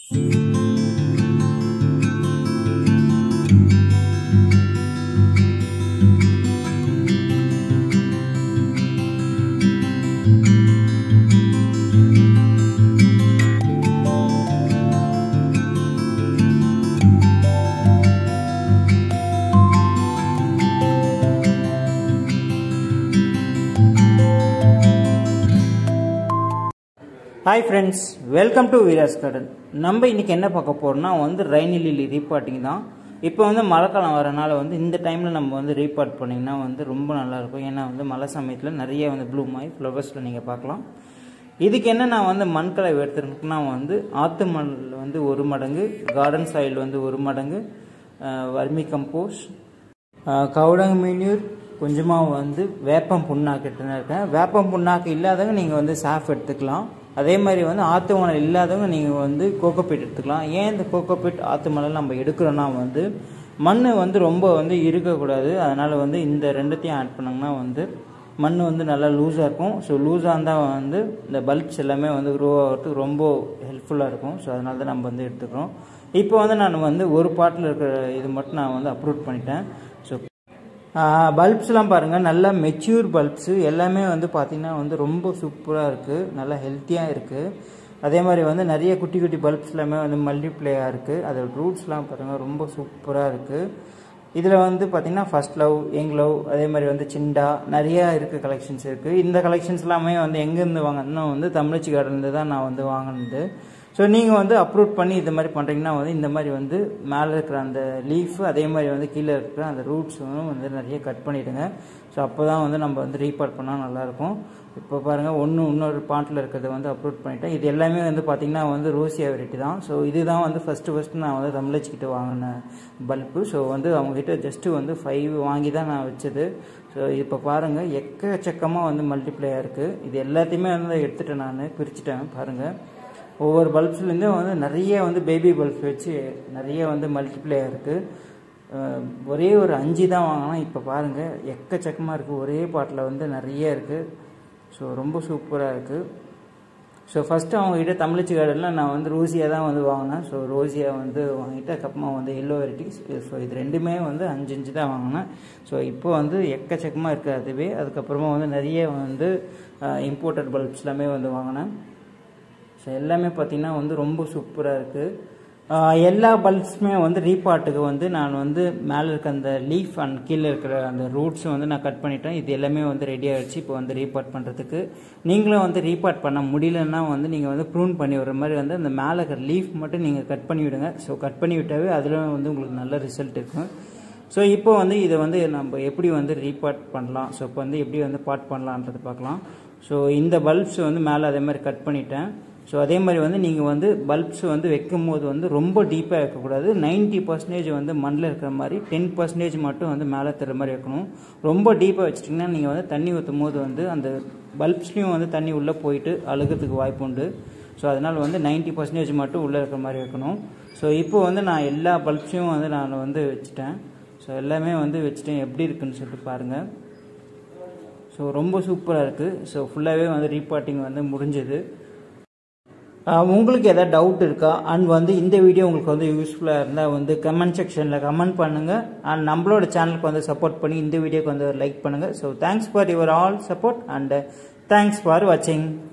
hi friends welcome to Veera's garden நம்ம இன்னைக்கு என்ன பார்க்க போறோம்னா வந்து ரெய்னி லில்லி ரீபாட்டிங் தான் இப்போ வந்து மழைக்காலம் வரனால வந்து இந்த டைமில் நம்ம வந்து ரீபாட் பண்ணிங்கன்னா வந்து ரொம்ப நல்லாயிருக்கும் ஏன்னா வந்து மழை சமயத்தில் நிறைய வந்து ப்ளூம் ஆகி ஃப்ளவர்ஸில் நீங்கள் பார்க்கலாம் இதுக்கு என்ன நான் வந்து மண்கலை எடுத்துருக்கேன்னா வந்து ஆற்று மண் வந்து ஒரு மடங்கு கார்டன் சாயில் வந்து ஒரு மடங்கு வர்மி கம்போஸ் கவுடங் மீனியூர் கொஞ்சமாக வந்து வேப்பம் புண்ணாக்கு எடுத்துன்னு இருக்கேன் வேப்பம் புண்ணாக்கு இல்லாதவங்க நீங்கள் வந்து சாஃப் எடுத்துக்கலாம் அதே மாதிரி வந்து ஆற்று மணல் இல்லாதவங்க நீங்கள் வந்து கோகோபீட் எடுத்துக்கலாம் ஏன் இந்த கோகோபீட் ஆற்று மணல் நம்ம எடுக்கிறோன்னா வந்து மண் வந்து ரொம்ப வந்து இருக்கக்கூடாது அதனால் வந்து இந்த ரெண்டுத்தையும் ஆட் பண்ணோம்னா வந்து மண் வந்து நல்லா லூஸாக இருக்கும் ஸோ லூஸாக இருந்தால் வந்து இந்த பல்ப்ஸ் எல்லாமே வந்து க்ரோ ஆகிறதுக்கு ரொம்ப ஹெல்ப்ஃபுல்லாக இருக்கும் ஸோ அதனால தான் நம்ம வந்து எடுத்துக்கிறோம் இப்போ வந்து நான் வந்து ஒரு பாட்டில் இருக்கிற இது மட்டும் நான் வந்து அப்ரூவ் பண்ணிட்டேன் ஸோ பல்ப்ஸ்லாம் பாருங்கள் நல்லா மெச்சூர் பல்ப்ஸு எல்லாமே வந்து பார்த்திங்கன்னா வந்து ரொம்ப சூப்பராக இருக்குது நல்லா ஹெல்த்தியாக இருக்குது அதே மாதிரி வந்து நிறைய குட்டி குட்டி பல்ப்ஸ் எல்லாமே வந்து மல்டிப்ளேயாக இருக்குது அதோட ரூட்ஸ்லாம் பாருங்கள் ரொம்ப சூப்பராக இருக்குது இதில் வந்து பார்த்திங்கன்னா ஃபஸ்ட் லவ் யங் லவ் அதே மாதிரி வந்து சிண்டா நிறையா இருக்குது கலெக்ஷன்ஸ் இருக்குது இந்த கலெக்ஷன்ஸ் எல்லாமே வந்து எங்கேருந்து வாங்கினா வந்து தமிழச்சி கார்டன்லேருந்து தான் நான் வந்து வாங்கினது ஸோ நீங்கள் வந்து அப்ரூவ் பண்ணி இது மாதிரி பண்ணுறீங்கன்னா வந்து இந்த மாதிரி வந்து மேலே இருக்கிற அந்த லீஃப் அதே மாதிரி வந்து கீழே இருக்கிற அந்த ரூட்ஸும் வந்து நிறைய கட் பண்ணிவிடுங்க ஸோ அப்போ தான் வந்து நம்ம வந்து ரீபார்ட் பண்ணால் நல்லாயிருக்கும் இப்போ பாருங்கள் ஒன்று இன்னொரு பாட்டில் இருக்கிறத வந்து அப்ரூவ் பண்ணிட்டேன் இது எல்லாமே வந்து பார்த்திங்கன்னா வந்து ரோசியா வெரைட்டி தான் ஸோ இதுதான் வந்து ஃபஸ்ட்டு ஃபஸ்ட்டு நான் வந்து தமிழச்சிக்கிட்ட வாங்கின பல்பு ஸோ வந்து அவங்ககிட்ட ஜஸ்ட்டு வந்து ஃபைவ் வாங்கி தான் நான் வச்சது ஸோ இப்போ பாருங்கள் எக்கச்சக்கமாக வந்து மல்டிப்ளேயாக இருக்குது இது எல்லாத்தையுமே வந்து எடுத்துகிட்டேன் நான் பிரிச்சுட்டேன் பாருங்கள் ஒவ்வொரு பல்ப்ஸ்லேருந்தும் வந்து நிறைய வந்து பேபி பல்ப்ஸ் வச்சு நிறைய வந்து மல்டிப்ளேயாக இருக்குது ஒரே ஒரு அஞ்சு தான் வாங்கினோம் இப்போ பாருங்கள் எக்கச்சக்கமாக இருக்குது ஒரே பாட்டில் வந்து நிறைய இருக்குது ஸோ ரொம்ப சூப்பராக இருக்குது ஸோ ஃபஸ்ட்டு அவங்ககிட்ட தமிழச்சி கார்டனில் நான் வந்து ரோசியா தான் வந்து வாங்கினேன் ஸோ ரோசியா வந்து வாங்கிட்டு அதுக்கப்புறமா வந்து எல்லோ வெரைட்டிஸ் ஸோ இது ரெண்டுமே வந்து அஞ்சு அஞ்சு தான் வாங்கினேன் ஸோ இப்போ வந்து எக்கச்சக்கமாக இருக்குது அதுவே அதுக்கப்புறமா வந்து நிறைய வந்து இம்போர்ட்டட் பல்ப்ஸ் எல்லாமே வந்து வாங்கினேன் ஸோ எல்லாமே பார்த்திங்கன்னா வந்து ரொம்ப சூப்பராக இருக்குது எல்லா பல்ப்ஸுமே வந்து ரீபாட்டுக்கு வந்து நான் வந்து மேலே இருக்க அந்த லீஃப் அண்ட் கீழே இருக்கிற அந்த ரூட்ஸும் வந்து நான் கட் பண்ணிட்டேன் இது எல்லாமே வந்து ரெடி ஆகிடுச்சு இப்போ வந்து ரீபாட் பண்ணுறதுக்கு நீங்களும் வந்து ரீபாட் பண்ண முடியலன்னா வந்து நீங்கள் வந்து ப்ரூன் பண்ணி விடுற மாதிரி வந்து அந்த மேலே இருக்கிற லீஃப் மட்டும் நீங்கள் கட் பண்ணி விடுங்க ஸோ கட் பண்ணி விட்டாவே அதில் வந்து உங்களுக்கு நல்ல ரிசல்ட் இருக்கும் ஸோ இப்போ வந்து இதை வந்து நம்ம எப்படி வந்து ரீபாட் பண்ணலாம் ஸோ இப்போ வந்து எப்படி வந்து பாட் பண்ணலான்றது பார்க்கலாம் ஸோ இந்த பல்ப்ஸ் வந்து மேலே அதே மாதிரி கட் பண்ணிட்டேன் ஸோ அதே மாதிரி வந்து நீங்கள் வந்து பல்ப்ஸ் வந்து வைக்கும் போது வந்து ரொம்ப டீப்பாக வைக்கக்கூடாது நைன்ட்டி பர்சன்டேஜ் வந்து மண்ணில் இருக்கிற மாதிரி டென் பர்சன்டேஜ் மட்டும் வந்து மேலே தர மாதிரி வைக்கணும் ரொம்ப டீப்பாக வச்சிட்டிங்கன்னா நீங்கள் வந்து தண்ணி ஊற்றும் போது வந்து அந்த பல்ப்ஸ்லேயும் வந்து தண்ணி உள்ளே போயிட்டு அழுகிறதுக்கு வாய்ப்பு உண்டு ஸோ அதனால் வந்து நைன்ட்டி பர்சன்டேஜ் மட்டும் உள்ளே இருக்கிற மாதிரி வைக்கணும் ஸோ இப்போ வந்து நான் எல்லா பல்ப்ஸையும் வந்து நான் வந்து வச்சுட்டேன் ஸோ எல்லாமே வந்து வச்சுட்டேன் எப்படி இருக்குன்னு சொல்லிட்டு பாருங்கள் ஸோ ரொம்ப சூப்பராக இருக்குது ஸோ ஃபுல்லாகவே வந்து ரீபாட்டிங் வந்து முடிஞ்சது உங்களுக்கு எதாவது டவுட் இருக்கா அண்ட் வந்து இந்த வீடியோ உங்களுக்கு வந்து யூஸ்ஃபுல்லாக இருந்தால் வந்து கமெண்ட் செக்ஷனில் கமெண்ட் பண்ணுங்கள் அண்ட் நம்மளோட சேனலுக்கு வந்து சப்போர்ட் பண்ணி இந்த வீடியோக்கு வந்து லைக் பண்ணுங்கள் so thanks for your all support and thanks for வாட்சிங்